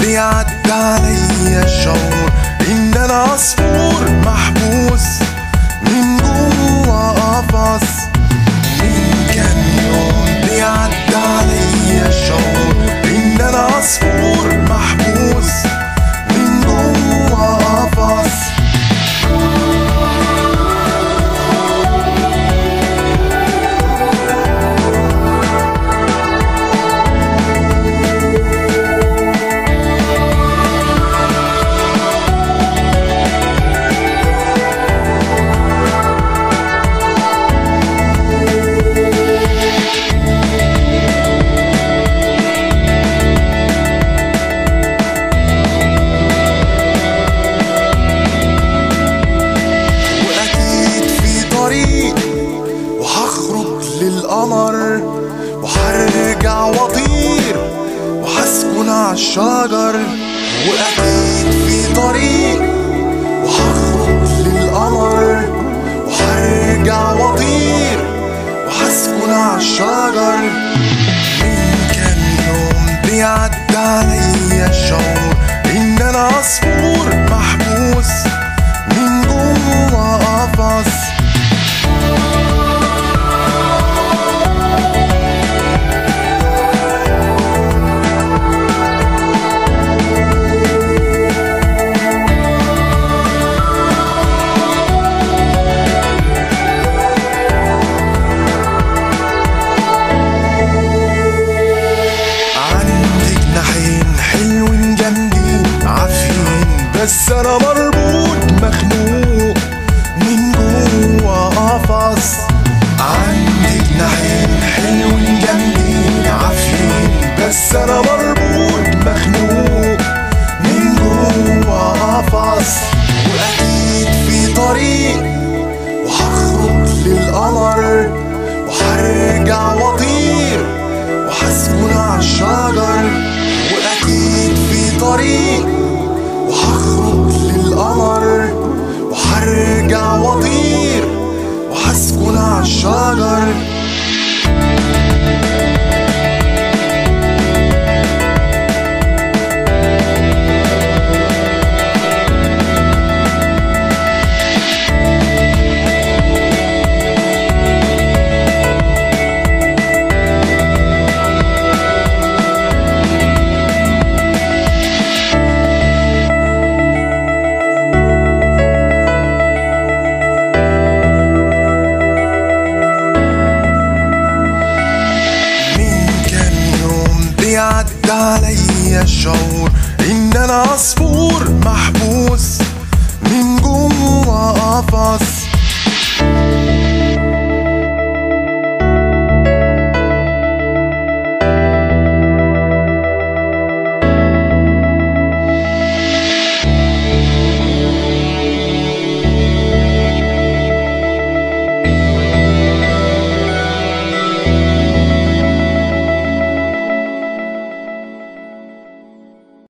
بيعدي عليا الشعور ان انا عصفور محبوس من جوا قفص من كام يوم بيعدي عليا الشعور ان انا عصفور محبوس من جوا قفص واكيد في طريق وهخرج للقمر وهرجع واطير وهسكن عالشجر واكيد في طريق وهخرج للقمر وهرجع واطير وهسكن عالشجر من كام يوم بيعدي عليا الشعور ان انا عصفور محبوس من جوا قفص عندي جناحين حلوين جامدين عافيين بس انا مربوط مخنوق من جوا قفص عندي جناحين حلوين جامدين عافيين بس انا مربوط مخنوق من جوا قفص واكيد في طريق وهخرج للقمر وهرجع واطير وهسكن عالشجر واكيد في طريق وهخرج للقمر وهرجع واطير وهسكن عالشجر من كام يوم بيعدي عليا الشعور ان انا عصفور محبوس من جوا قفص